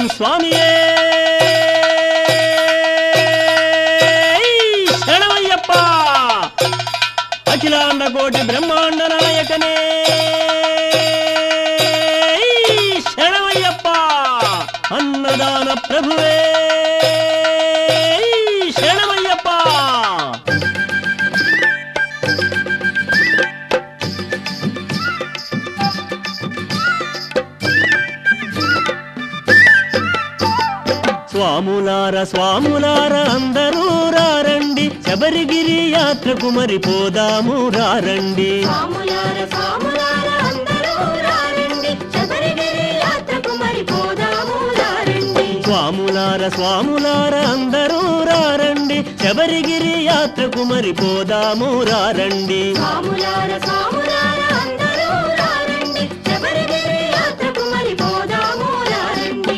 స్వామియే శరణమయ్యప్ప అఖిలాండ కోటి బ్రహ్మాండ నాయకనే శరణమయ్యప్ప అన్నదాన ప్రభువే శరణమయ్యప్ప స్వాములార స్వాములార అందరూ రారండి శబరిగిరి యాత్రకు మరి పోదాము రారండి సాములార సాములార అందరూ రారండి శబరిగిరి యాత్రకు మరి పోదాము రారండి స్వాములార స్వాములార అందరూ రారండి శబరిగిరి యాత్రకు మరి పోదాము రారండి సాములార సాములార అందరూ రారండి శబరిగిరి యాత్రకు మరి పోదాము రారండి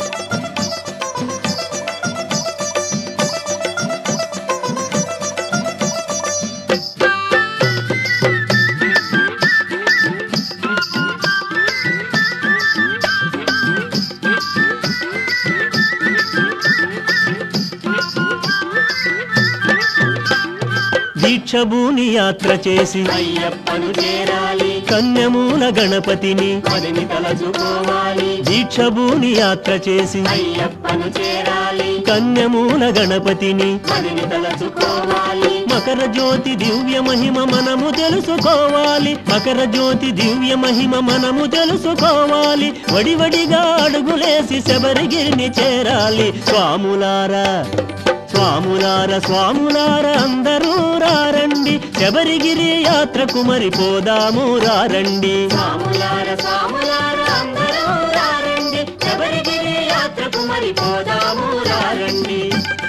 దీక్షభూని యాత్ర చేసి అయ్యప్పను చేరాలి కన్యమూల గణపతిని పదిని తలచుకోవాలి దీక్షభూని యాత్ర చేసి అయ్యప్పను చేరాలి కన్యమూల గణపతిని పదిని తలచుకోవాలి మకర జ్యోతి దివ్య మహిమ మనము తెలుసుకోవాలి మకర జ్యోతి దివ్య మహిమ మనము తెలుసుకోవాలి వడివడిగా అడుగులేసి శబరిగిరిని చేరాలి స్వాములారా స్వాములార స్వాములార అందరూ రారండి శబరిగిరి యాత్రకు మరి పోదాము రారండి సాములార సాములార అందరూ రారండి శబరిగిరి యాత్రకు మరి పోదాము రారండి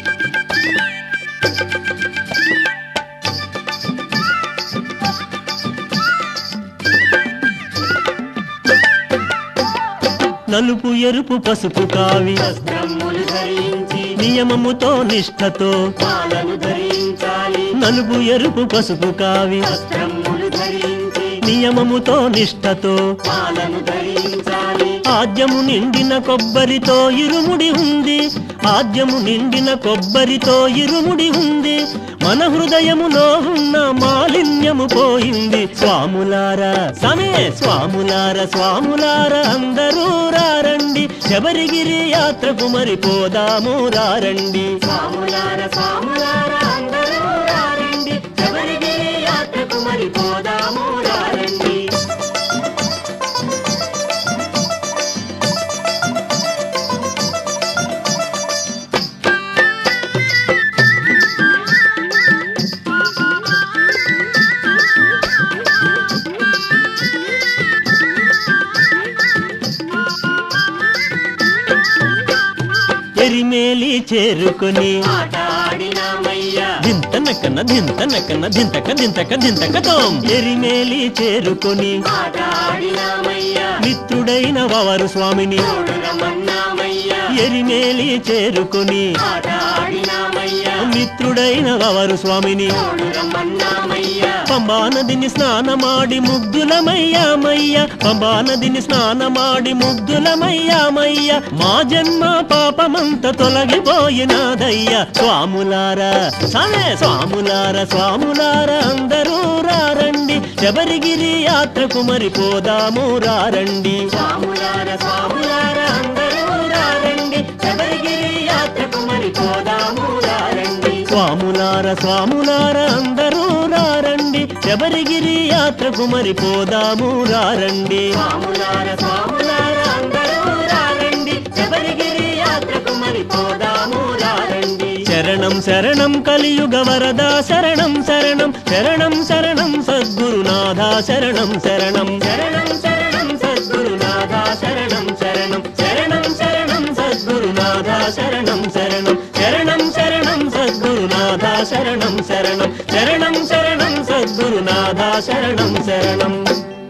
నలుపు ఎరుపు పసుపు కావి వస్త్రములు ధరించి నియమముతో నిష్ఠతో మాలను ధరించాలి నలుపు ఎరుపు పసుపు కావి వస్త్రములు ధరించి నియమముతో నిష్ఠతో మాలను ధరించాలి ఆద్యము నిండిన కొబ్బరితో ఇరుముడి ఉంది ఆద్యము నిండిన కొబ్బరితో ఇరుముడి ఉంది మన హృదయములో ఉన్న మాలిన్యము పోయింది స్వాములారా సమే స్వాములార స్వాములార అందరూ రారండి శబరిగిరి యాత్రకు మరి పోదాము రారండి సాములార సాములార అందరూ రారండి శబరిగిరి యాత్రకు మరి పోదాము రారండి ఎరిమేలి చేరుకొని ఆట ఆడినామయ్యా దింత నక్కన దింత నక్కన దింతక దింతక దింతకతోం ఎరిమేలి చేరుకొని ఆట ఆడినామయ్యా మిత్రుడైన వారు స్వామిని తోడు రమన్నామయ్యా ఎరిమేలి చేరుకొని ఆట ఆడినామయ్యా మిత్రుడైన వారు స్వామిని తోడు రమన్నామయ్యా పంబా నదిని స్నానమాడి ముగ్ధులమయ్యామయ్య పంబా నదిని స్నానమాడి ముగ్ధులమయ్యామయ్య మా జన్మ పాపమంత తొలగిపోయినాదయ్య స్వాములారా సమే స్వాములార స్వాములార అందరూ రారండి శబరిగిరి యాత్రకు మరి పోదాము రారండి సాములార సాములార అందరూ రారండి శబరిగిరి యాత్రకు మరి పోదాము రారండి స్వాములార స్వాములార అందరూ రారండి శబరిగిరి యాత్రకు మరి పోదాము రారండి సాములార సాములార అందరూ రారండి శబరిగిరి యాత్రకు మరి పోదాము రారండి శరణం శరణం కలియుగ వరద శరణం శరణం శరణం శరణం సద్గురునాథ శరణం శరణం శరణం శరణం సద్గురునాథ శరణం శరణం శరణం శరణం సద్గురునాథ శరణం శరణం శరణం శరణం సద్గురునాథ శరణం శరణం శరణం శరణం సద్గురునాథ శరణం శరణం